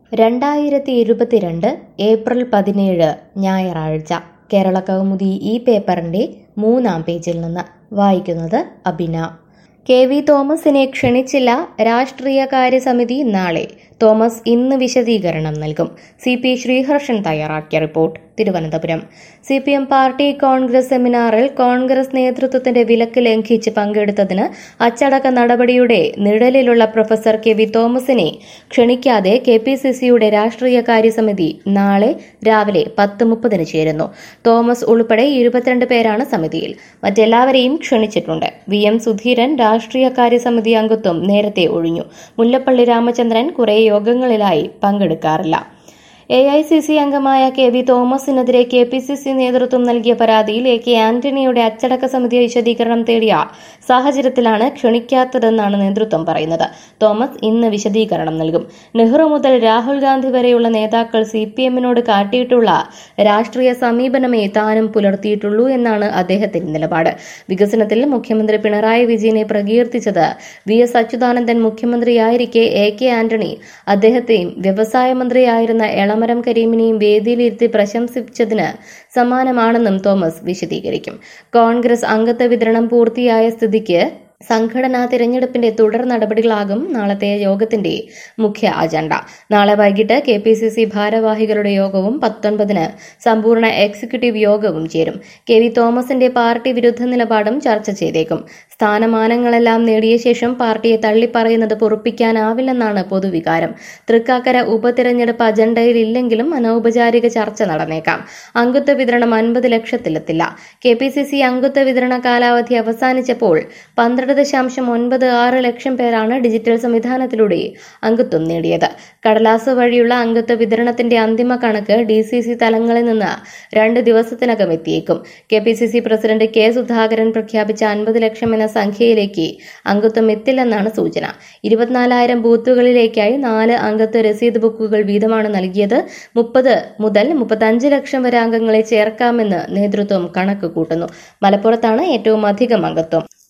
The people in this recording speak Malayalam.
രണ്ടായിരത്തി ഇരുപത്തിരണ്ട് ഏപ്രിൽ പതിനേഴ് ഞായറാഴ്ച കേരള കൗമുദി ഈ പേപ്പറിന്റെ മൂന്നാം പേജിൽ നിന്ന് വായിക്കുന്നത് അബിന കെ വി തോമസിനെ ക്ഷണിച്ചില്ല രാഷ്ട്രീയകാര്യ സമിതി നാളെ തോമസ് ഇന്ന് വിശദീകരണം നൽകും സി പി ശ്രീഹർഷൻ തയ്യാറാക്കിയ report Thiruvananthapuram C P M party Congress സെമിനാറിൽ കോൺഗ്രസ് നേതൃത്വത്തിന്റെ വിലക്ക് ലംഘിച്ച് പങ്കെടുത്തതിന് അച്ചടക്ക നടപടിയുടെ നിഴലിലുള്ള പ്രൊഫസർ കെ വി തോമസിനെ ക്ഷണിക്കാതെ കെ പി സി സിയുടെ രാഷ്ട്രീയകാര്യ സമിതി നാളെ രാവിലെ പത്ത് മുപ്പതിന് ചേരുന്നു തോമസ് ഉൾപ്പെടെ ഇരുപത്തിരണ്ട് പേരാണ് സമിതിയിൽ മറ്റെല്ലാവരെയും ക്ഷണിച്ചിട്ടുണ്ട് വി എം സുധീരൻ രാഷ്ട്രീയകാര്യ സമിതി അംഗത്വം നേരത്തെ ഒഴിഞ്ഞു മുല്ലപ്പള്ളി രാമചന്ദ്രൻ കുറെ യോഗങ്ങളിലായി പങ്കെടുക്കാറില്ല എ ഐ സി സി അംഗമായ കെ വി തോമസിനെതിരെ കെ പി സി സി നേതൃത്വം നൽകിയ പരാതിയിൽ എ കെ ആന്റണിയുടെ അച്ചടക്ക സമിതി വിശദീകരണം തേടിയ സാഹചര്യത്തിലാണ് ക്ഷണിക്കാത്തതെന്നാണ് നേതൃത്വം പറയുന്നത് തോമസ് ഇന്ന് വിശദീകരണം നൽകും നെഹ്റു മുതൽ രാഹുൽ ഗാന്ധി വരെയുള്ള നേതാക്കൾ സി പി എമ്മിനോട് കാട്ടിയിട്ടുള്ള രാഷ്ട്രീയ സമീപനമേ താനും പുലർത്തിയിട്ടുള്ളൂ എന്നാണ് അദ്ദേഹത്തിന്റെ നിലപാട് വികസനത്തിൽ മുഖ്യമന്ത്രി പിണറായി വിജയനെ പ്രകീർത്തിച്ചത് വി എസ് അച്യുതാനന്ദൻ മുഖ്യമന്ത്രിയായിരിക്കെ എ കെ ആന്റണി അദ്ദേഹത്തെയും വ്യവസായ മന്ത്രിയായിരുന്ന എളമരം കരീമിനെയും വേദിയിലിരുത്തി പ്രശംസിച്ചതിന് സമാനമാണെന്നും തോമസ് വിശദീകരിക്കും കോൺഗ്രസ് അംഗത്വ വിതരണം പൂർത്തിയായ സ്ഥിതിക്ക് സംഘടനാ തിരഞ്ഞെടുപ്പിന്റെ തുടർ നടപടികളാകും നാളത്തെ യോഗത്തിന്റെ മുഖ്യ അജണ്ട നാളെ വൈകിട്ട് കെ പി സി സി ഭാരവാഹികളുടെ യോഗവും പത്തൊൻപതിന് സമ്പൂർണ്ണ എക്സിക്യൂട്ടീവ് യോഗവും ചേരും കെ വി തോമസിന്റെ പാർട്ടി വിരുദ്ധ നിലപാടും ചർച്ച ചെയ്തേക്കും സ്ഥാനമാനങ്ങളെല്ലാം നേടിയ ശേഷം പാർട്ടിയെ തള്ളിപ്പറയുന്നത് പൊറുപ്പിക്കാനാവില്ലെന്നാണ് പൊതുവികാരം തൃക്കാക്കര ഉപതിരഞ്ഞെടുപ്പ് അജണ്ടയിൽ ഇല്ലെങ്കിലും അനൗപചാരിക ചർച്ച നടന്നേക്കാം അംഗത്വ വിതരണം അൻപത് ലക്ഷത്തിലെത്തില്ല കെ പി സി സി അംഗത്വ വിതരണ കാലാവധി അവസാനിച്ചപ്പോൾ പന്ത്രണ്ട് ദശാംശം ഒൻപത് ആറ് ലക്ഷം പേരാണ് ഡിജിറ്റൽ സംവിധാനത്തിലൂടെ അംഗത്വം നേടിയത് കടലാസ് വഴിയുള്ള അംഗത്വ വിതരണത്തിന്റെ അന്തിമ കണക്ക് ഡി സി സി തലങ്ങളിൽ നിന്ന് രണ്ട് ദിവസത്തിനകം എത്തിയേക്കും K P C C president K Sudhakaran പ്രഖ്യാപിച്ച അൻപത് ലക്ഷം എന്ന സംഖ്യയിലേക്ക് അംഗത്വം എത്തില്ലെന്നാണ് സൂചന ഇരുപത്തിനാലായിരം ബൂത്തുകളിലേക്കായി നാല് അംഗത്വ രസീത് ബുക്കുകൾ വീതമാണ് നൽകിയത് മുപ്പത് മുതൽ മുപ്പത്തഞ്ച് ലക്ഷം വരെ അംഗങ്ങളെ ചേർക്കാമെന്ന് നേതൃത്വം കണക്ക് കൂട്ടുന്നു മലപ്പുറത്താണ് ഏറ്റവും അധികം അംഗത്വം